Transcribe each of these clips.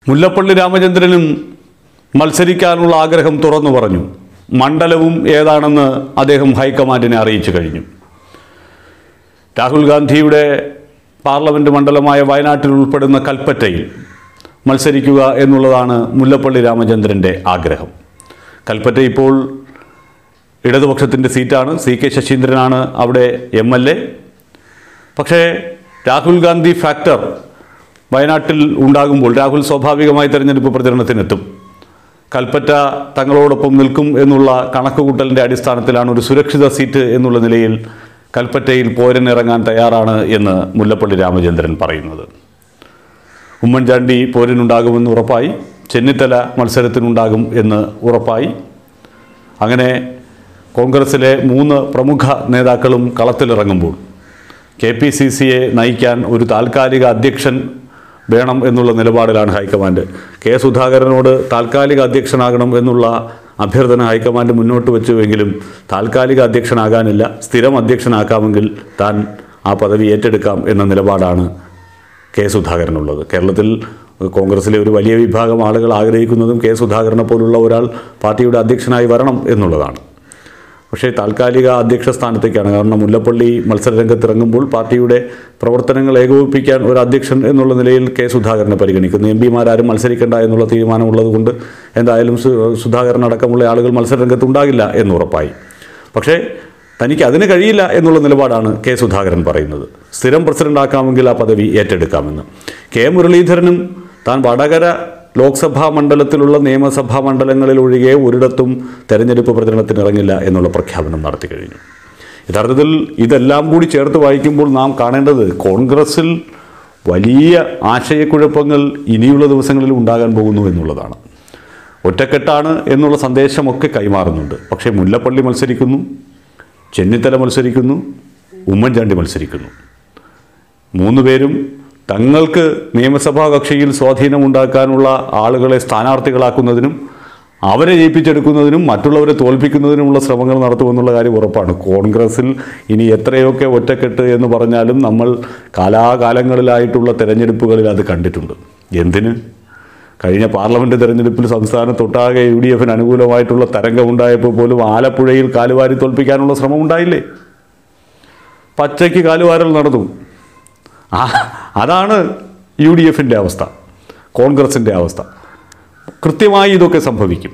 മുല്ലപ്പള്ളി രാമചന്ദ്രനും മത്സരിക്കാനുള്ള ആഗ്രഹം തുറന്നു പറഞ്ഞു മണ്ഡലവും ഏതാണെന്ന് അദ്ദേഹം ഹൈക്കമാൻഡിനെ അറിയിച്ചു കഴിഞ്ഞു രാഹുൽ ഗാന്ധിയുടെ പാർലമെൻറ്റ് മണ്ഡലമായ വയനാട്ടിൽ ഉൾപ്പെടുന്ന കൽപ്പറ്റയിൽ മത്സരിക്കുക എന്നുള്ളതാണ് മുല്ലപ്പള്ളി രാമചന്ദ്രൻ്റെ ആഗ്രഹം കൽപ്പറ്റ ഇപ്പോൾ ഇടതുപക്ഷത്തിൻ്റെ സീറ്റാണ് സി കെ ശശീന്ദ്രനാണ് അവിടെ എം എൽ എ പക്ഷേ രാഹുൽ ഗാന്ധി ഫാക്ടർ വയനാട്ടിൽ ഉണ്ടാകുമ്പോൾ രാഹുൽ സ്വാഭാവികമായി തെരഞ്ഞെടുപ്പ് പ്രചരണത്തിനെത്തും കൽപ്പറ്റ തങ്ങളോടൊപ്പം നിൽക്കും എന്നുള്ള കണക്കുകൂട്ടലിൻ്റെ അടിസ്ഥാനത്തിലാണ് ഒരു സുരക്ഷിത സീറ്റ് എന്നുള്ള നിലയിൽ കൽപ്പറ്റയിൽ പോരിനിറങ്ങാൻ തയ്യാറാണ് എന്ന് മുല്ലപ്പള്ളി രാമചന്ദ്രൻ പറയുന്നത് ഉമ്മൻചാണ്ടി പോരിനുണ്ടാകുമെന്ന് ഉറപ്പായി ചെന്നിത്തല മത്സരത്തിനുണ്ടാകും എന്ന് ഉറപ്പായി അങ്ങനെ കോൺഗ്രസിലെ മൂന്ന് പ്രമുഖ നേതാക്കളും കളത്തിലിറങ്ങുമ്പോൾ കെ പി സി സിയെ നയിക്കാൻ ഒരു താൽക്കാലിക അധ്യക്ഷൻ വേണം എന്നുള്ള നിലപാടിലാണ് ഹൈക്കമാൻഡ് കെ സുധാകരനോട് താൽക്കാലിക അധ്യക്ഷനാകണം എന്നുള്ള അഭ്യർത്ഥന ഹൈക്കമാൻഡ് മുന്നോട്ട് വെച്ചുവെങ്കിലും താൽക്കാലിക അധ്യക്ഷനാകാനില്ല സ്ഥിരം അധ്യക്ഷനാക്കാമെങ്കിൽ താൻ ആ പദവി ഏറ്റെടുക്കാം എന്ന നിലപാടാണ് കെ സുധാകരനുള്ളത് കേരളത്തിൽ കോൺഗ്രസിലെ ഒരു വലിയ വിഭാഗം ആളുകൾ ആഗ്രഹിക്കുന്നതും കെ സുധാകരനെ പോലുള്ള ഒരാൾ പാർട്ടിയുടെ അധ്യക്ഷനായി വരണം എന്നുള്ളതാണ് പക്ഷേ താൽക്കാലിക അധ്യക്ഷ സ്ഥാനത്തേക്കാണ് കാരണം മുല്ലപ്പള്ളി മത്സരരംഗത്തിറങ്ങുമ്പോൾ പാർട്ടിയുടെ പ്രവർത്തനങ്ങൾ ഏകോപിപ്പിക്കാൻ ഒരു അധ്യക്ഷൻ എന്നുള്ള നിലയിൽ കെ സുധാകരനെ പരിഗണിക്കുന്നു എം പിമാരാരും മത്സരിക്കേണ്ട എന്നുള്ള തീരുമാനമുള്ളത് കൊണ്ട് എന്തായാലും സു സുധാകരൻ അടക്കമുള്ള ആളുകൾ മത്സരരംഗത്ത് ഉണ്ടാകില്ല എന്ന് ഉറപ്പായി പക്ഷേ തനിക്ക് അതിന് കഴിയില്ല എന്നുള്ള നിലപാടാണ് കെ സുധാകരൻ പറയുന്നത് സ്ഥിരം പ്രസിഡന്റ് ആക്കാമെങ്കിൽ ആ പദവി ഏറ്റെടുക്കാമെന്ന് കെ മുരളീധരനും താൻ വടകര ലോക്സഭാ മണ്ഡലത്തിലുള്ള നിയമസഭാ മണ്ഡലങ്ങളിൽ ഒഴികെ ഒരിടത്തും തെരഞ്ഞെടുപ്പ് പ്രചരണത്തിന് ഇറങ്ങില്ല എന്നുള്ള പ്രഖ്യാപനം നടത്തി കഴിഞ്ഞു യഥാർത്ഥത്തിൽ ഇതെല്ലാം കൂടി ചേർത്ത് വായിക്കുമ്പോൾ നാം കാണേണ്ടത് കോൺഗ്രസിൽ വലിയ ആശയക്കുഴപ്പങ്ങൾ ഇനിയുള്ള ദിവസങ്ങളിൽ ഉണ്ടാകാൻ പോകുന്നു എന്നുള്ളതാണ് ഒറ്റക്കെട്ടാണ് എന്നുള്ള സന്ദേശമൊക്കെ കൈമാറുന്നുണ്ട് പക്ഷേ മുല്ലപ്പള്ളി മത്സരിക്കുന്നു ചെന്നിത്തല മത്സരിക്കുന്നു ഉമ്മൻചാണ്ടി മത്സരിക്കുന്നു മൂന്ന് പേരും തങ്ങൾക്ക് നിയമസഭാ കക്ഷിയിൽ സ്വാധീനമുണ്ടാക്കാനുള്ള ആളുകളെ സ്ഥാനാർത്ഥികളാക്കുന്നതിനും അവരെ ജയിപ്പിച്ചെടുക്കുന്നതിനും മറ്റുള്ളവരെ തോൽപ്പിക്കുന്നതിനുമുള്ള ശ്രമങ്ങൾ നടത്തുമെന്നുള്ള കാര്യം ഉറപ്പാണ് കോൺഗ്രസിൽ ഇനി എത്രയൊക്കെ ഒറ്റക്കെട്ട് എന്ന് പറഞ്ഞാലും നമ്മൾ കാലാകാലങ്ങളിലായിട്ടുള്ള തെരഞ്ഞെടുപ്പുകളിൽ അത് കണ്ടിട്ടുണ്ട് എന്തിന് കഴിഞ്ഞ പാർലമെൻറ്റ് തെരഞ്ഞെടുപ്പിൽ സംസ്ഥാനത്തൊട്ടാകെ യു ഡി എഫിന് അനുകൂലമായിട്ടുള്ള തരംഗമുണ്ടായപ്പോൾ പോലും ആലപ്പുഴയിൽ കാലുവാരി തോൽപ്പിക്കാനുള്ള ശ്രമം ഉണ്ടായില്ലേ പച്ചയ്ക്ക് കാലുവാരൽ നടന്നു ആ അതാണ് യു ഡി എഫിൻ്റെ അവസ്ഥ കോൺഗ്രസിൻ്റെ അവസ്ഥ കൃത്യമായി ഇതൊക്കെ സംഭവിക്കും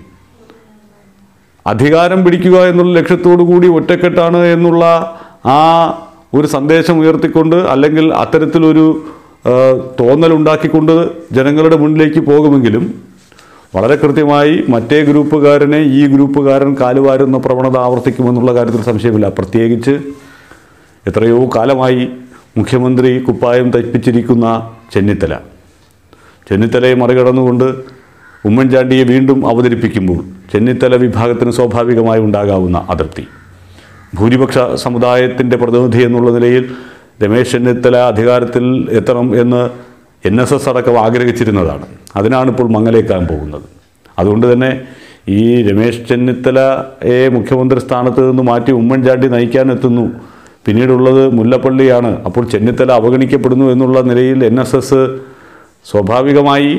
അധികാരം പിടിക്കുക എന്നുള്ള ലക്ഷ്യത്തോടു കൂടി ഒറ്റക്കെട്ടാണ് എന്നുള്ള ആ ഒരു സന്ദേശം ഉയർത്തിക്കൊണ്ട് അല്ലെങ്കിൽ അത്തരത്തിലൊരു ആ, തോന്നലുണ്ടാക്കിക്കൊണ്ട് ജനങ്ങളുടെ മുന്നിലേക്ക് പോകുമെങ്കിലും വളരെ കൃത്യമായി മറ്റേ ഗ്രൂപ്പുകാരനെ ഈ ഗ്രൂപ്പുകാരൻ കാലുവാരുന്ന പ്രവണത ആവർത്തിക്കുമെന്നുള്ള കാര്യത്തിൽ സംശയമില്ല പ്രത്യേകിച്ച് എത്രയോ കാലമായി മുഖ്യമന്ത്രി കുപ്പായം തയ്പ്പിച്ചിരിക്കുന്ന ചെന്നിത്തല ചെന്നിത്തലയെ മറികടന്നുകൊണ്ട് ഉമ്മൻചാണ്ടിയെ വീണ്ടും അവതരിപ്പിക്കുമ്പോൾ ചെന്നിത്തല വിഭാഗത്തിന് സ്വാഭാവികമായി ഉണ്ടാകാവുന്ന അതിർത്തി ഭൂരിപക്ഷ സമുദായത്തിൻ്റെ പ്രതിനിധി എന്നുള്ള നിലയിൽ രമേശ് ചെന്നിത്തല അധികാരത്തിൽ എത്തണം എന്ന് എൻ എസ് എസ് അടക്കം ആഗ്രഹിച്ചിരുന്നതാണ് അതിനാണ് ഇപ്പോൾ മങ്ങലേക്കാൻ പോകുന്നത് അതുകൊണ്ട് തന്നെ ഈ രമേശ് ചെന്നിത്തലയെ മുഖ്യമന്ത്രി സ്ഥാനത്ത് നിന്ന് മാറ്റി ഉമ്മൻചാണ്ടി നയിക്കാൻ എത്തുന്നു പിന്നീടുള്ളത് മുല്ലപ്പള്ളിയാണ് അപ്പോൾ ചെന്നിത്തല അവഗണിക്കപ്പെടുന്നു എന്നുള്ള നിലയിൽ എൻ എസ് എസ് സ്വാഭാവികമായി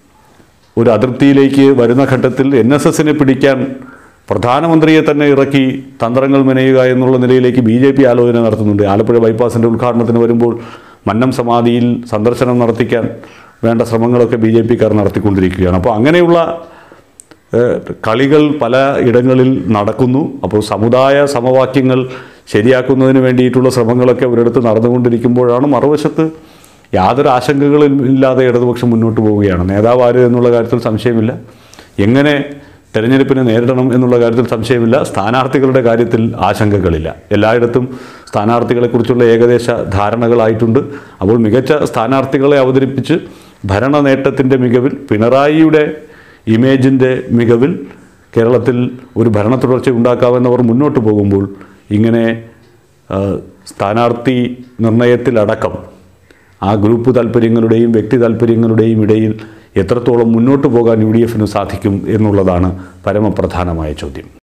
ഒരു അതിർത്തിയിലേക്ക് വരുന്ന ഘട്ടത്തിൽ എൻ എസ് എസിനെ പിടിക്കാൻ പ്രധാനമന്ത്രിയെ തന്നെ ഇറക്കി തന്ത്രങ്ങൾ മെനയുക എന്നുള്ള നിലയിലേക്ക് ബി ജെ പി ആലോചന നടത്തുന്നുണ്ട് ആലപ്പുഴ ബൈപ്പാസിൻ്റെ ഉദ്ഘാടനത്തിന് വരുമ്പോൾ മന്നം സമാധിയിൽ സന്ദർശനം നടത്തിക്കാൻ വേണ്ട ശ്രമങ്ങളൊക്കെ ബി ജെ പിക്കാർ നടത്തിക്കൊണ്ടിരിക്കുകയാണ് അപ്പോൾ അങ്ങനെയുള്ള ഏഹ്, കളികൾ പല ഇടങ്ങളിൽ നടക്കുന്നു അപ്പോൾ സമുദായ സമവാക്യങ്ങൾ ശരിയാക്കുന്നതിന് വേണ്ടിയിട്ടുള്ള ശ്രമങ്ങളൊക്കെ ഒരിടത്ത് നടന്നുകൊണ്ടിരിക്കുമ്പോഴാണ് മറുവശത്ത് യാതൊരു ആശങ്കകളും ഇല്ലാതെ ഇടതുപക്ഷം മുന്നോട്ട് പോവുകയാണ് നേതാവ് ആര് എന്നുള്ള കാര്യത്തിൽ സംശയമില്ല എങ്ങനെ തെരഞ്ഞെടുപ്പിനെ നേരിടണം എന്നുള്ള കാര്യത്തിൽ സംശയമില്ല സ്ഥാനാർത്ഥികളുടെ കാര്യത്തിൽ ആശങ്കകളില്ല എല്ലായിടത്തും സ്ഥാനാർത്ഥികളെക്കുറിച്ചുള്ള ഏകദേശ ധാരണകളായിട്ടുണ്ട് അപ്പോൾ മികച്ച സ്ഥാനാർത്ഥികളെ അവതരിപ്പിച്ച് ഭരണ നേട്ടത്തിൻ്റെ മികവിൽ പിണറായിയുടെ ഇമേജിൻ്റെ മികവിൽ കേരളത്തിൽ ഒരു ഭരണ തുടർച്ച ഉണ്ടാക്കാമെന്നവർ മുന്നോട്ട് പോകുമ്പോൾ ഇങ്ങനെ ആ, സ്ഥാനാർത്ഥി നിർണയത്തിലടക്കം ആ ഗ്രൂപ്പ് താല്പര്യങ്ങളുടെയും വ്യക്തി താല്പര്യങ്ങളുടെയും ഇടയിൽ എത്രത്തോളം മുന്നോട്ട് പോകാൻ യു ഡി എഫിന് സാധിക്കും എന്നുള്ളതാണ് പരമപ്രധാനമായ ചോദ്യം